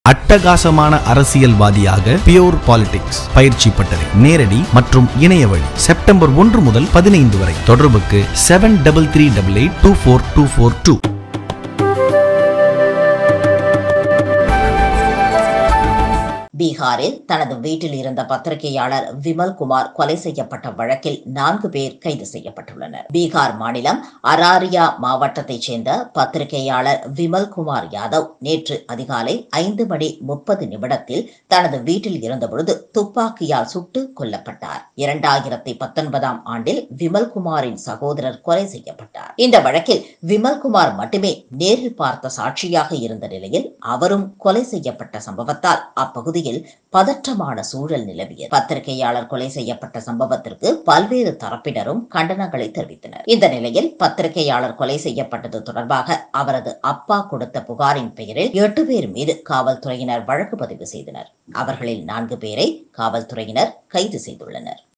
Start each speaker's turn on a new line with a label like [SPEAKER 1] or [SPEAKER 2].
[SPEAKER 1] அட்டகாசமான அரசியல்வாதியாக pure politics பயிற்சி பட்டறை நேரடி மற்றும் இணைய வழி செப்டம்பர் ஒன்று முதல் பதினைந்து வரை தொடர்புக்கு seven double three double eight two four two four two
[SPEAKER 2] பீகாரில் தனது வீட்டில் இருந்த பத்திரிகையாளர் விமல் குமார் கொலை செய்யப்பட்ட வழக்கில் நான்கு பேர் கைது செய்யப்பட்டுள்ளனர் பீகார் மாநிலம் அராரியா மாவட்டத்தைச் சேர்ந்த பத்திரிகையாளர் விமல் குமார் யாதவ் நேற்று அதிகாலை ஐந்து மணி முப்பது நிமிடத்தில் தனது வீட்டில் இருந்தபொழுது துப்பாக்கியால் சுட்டு கொல்லப்பட்டார் இரண்டாயிரத்தி பத்தொன்பதாம் ஆண்டில் விமல் குமாரின் சகோதரர் கொலை செய்யப்பட்டார் இந்த வழக்கில் விமல் குமார் மட்டுமே நேரில் பார்த்த சாட்சியாக இருந்த நிலையில் அவரும் கொலை செய்யப்பட்ட சம்பவத்தால் அப்பகுதியில் பதற்றமான சூழல் நிலவியது பத்திரிகையாளர் கொலை செய்யப்பட்ட சம்பவத்திற்கு பல்வேறு தரப்பினரும் கண்டனங்களை தெரிவித்தனர் இந்த நிலையில் பத்திரிகையாளர் கொலை செய்யப்பட்டது தொடர்பாக அவரது அப்பா கொடுத்த புகாரின் பெயரில் எட்டு பேர் மீது காவல்துறையினர் வழக்கு பதிவு செய்தனர் அவர்களில் நான்கு பேரை காவல்துறையினர் கைது செய்துள்ளனர்